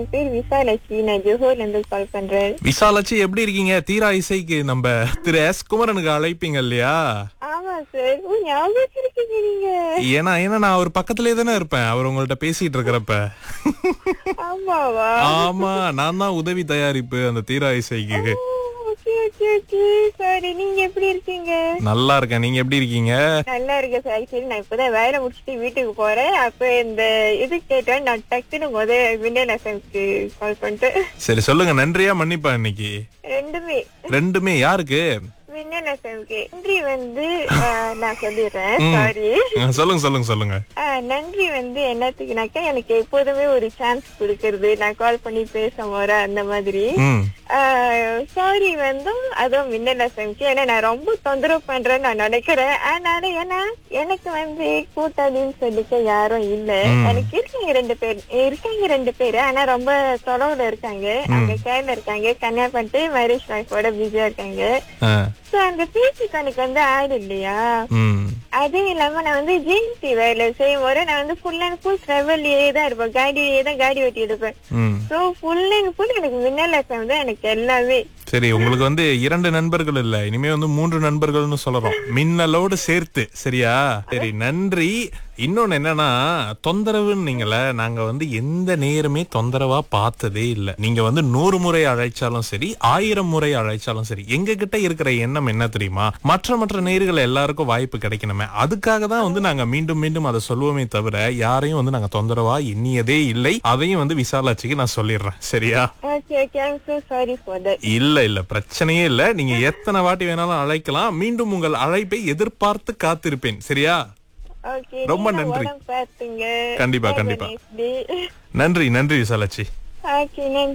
என் பேர் விசாலாட்சி நான் ஜோஹர்ல இருந்து கால் பண்றேன் விசாலாச்சி எப்படி இருக்கீங்க தீரா இசைக்கு நம்ம திரு எஸ் குமரனுக்கு அழைப்பீங்க இல்லையா ஆமா சார் ஓ ஞாபகம் இருக்கீங்க நீங்க ஏன்னா ஏன்னா நான் அவர் பக்கத்திலே தானே இருப்பேன் அவர் உங்கள்ட்ட பேசிட்டு இருக்கிறப்ப ஆமாவா ஆமா நான் தான் உதவி தயாரிப்பு அந்த தீரா இசைக்கு ஓகே ஓகே ஓகே சாரி நீங்க எப்படி இருக்கீங்க நல்லா இருக்கேன் நீங்க எப்படி இருக்கீங்க நல்லா இருக்கேன் சார் சரி நான் இப்பதான் வேலை முடிச்சுட்டு வீட்டுக்கு போறேன் அப்ப இந்த இது கேட்டேன் நான் டக்குன்னு முத விண்டல் எஃப்எம்க்கு கால் பண்ணிட்டு சரி சொல்லுங்க நன்றியா மன்னிப்பா இன்னைக்கு ரெண்டுமே ரெண்டுமே யாருக்கு விண்டல் எஃப்எம்க்கு நன்றி வந்து ஆஹ், நான் சொல்லிடுறேன் ம். சாரி அஹ் சொல்லுங்க சொல்லுங்க சொல்லுங்க ஆஹ் நன்றி வந்து என்னத்துக்குனாக்கா எனக்கு எப்போதுமே ஒரு சான்ஸ் கொடுக்கறது நான் கால் பண்ணி பேச போற அந்த மாதிரி ம் சாரி வந்து அதுவும் மின்னல் எஃப்எம்க்கு ஏன்னா நான் ரொம்ப தொந்தரவு பண்றேன்னு நான் நினைக்கிறேன் ஆனாலும் ஏன்னா எனக்கு வந்து கூட்டாளின்னு சொல்லிக்க யாரும் இல்ல ம். எனக்கு இருக்காங்க ரெண்டு பேர் இருக்காங்க ரெண்டு பேரு ஆனா ரொம்ப தொலைவுல இருக்காங்க அங்க கேரள இருக்காங்க கன்னியா பண்ணிட்டு மேரேஜ் லைஃபோட பிஸியா இருக்காங்க அஹ், சோ அந்த பேச்சுக்கு எனக்கு வந்து ஆள் இல்லையா ம் அதுவும் இல்லாம நான் வந்து ஜிஎன்சி வேலை செய்யும் போது நான் வந்து ஃபுல் அண்ட் ஃபுல் டிராவல்லையே தான் இருப்பேன் காடியிலேயே தான் காடி ஓட்டி இருப்பேன் ம் சோ ஃபுல் அண்ட் ஃபுல் எனக்கு மின்னல் எஃப்எம் தான் எனக்கு எல்லாமே சரி உங்களுக்கு வந்து இரண்டு நண்பர்கள் இல்ல இனிமே வந்து மூன்று நண்பர்கள்னு சொல்றோம் மின்னலோடு சேர்த்து சரியா சரி நன்றி இன்னொன்னு என்னன்னா தொந்தரவுன்னு நீங்கள நாங்க வந்து எந்த நேரமே தொந்தரவா பார்த்ததே இல்ல நீங்க வந்து நூறு முறை அழைச்சாலும் சரி ஆயிரம் முறை அழைச்சாலும் சரி எங்க கிட்ட இருக்கிற எண்ணம் என்ன தெரியுமா மற்ற மற்ற நேர்கள் எல்லாருக்கும் வாய்ப்பு கிடைக்கணுமே அதுக்காக தான் வந்து நாங்க மீண்டும் மீண்டும் அதை சொல்லுவோமே தவிர யாரையும் வந்து நாங்க தொந்தரவா எண்ணியதே இல்லை அதையும் வந்து விசாலாட்சிக்கு நான் சொல்லிடுறேன் சரியா okay okay I'm so sorry for that இல்ல இல்ல பிரச்சனையே இல்ல நீங்க எத்தனை வாட்டி வேணாலும் அழைக்கலாம் மீண்டும் உங்கள் அழைப்பை எதிர்பார்த்து காத்திருப்பேன் சரியா ஓகே ரொம்ப நன்றி. பாத்துங்க கண்டிப்பா, கண்டிப்பா. நன்றி நன்றி விசாலாட்சி ஓகே நன்றி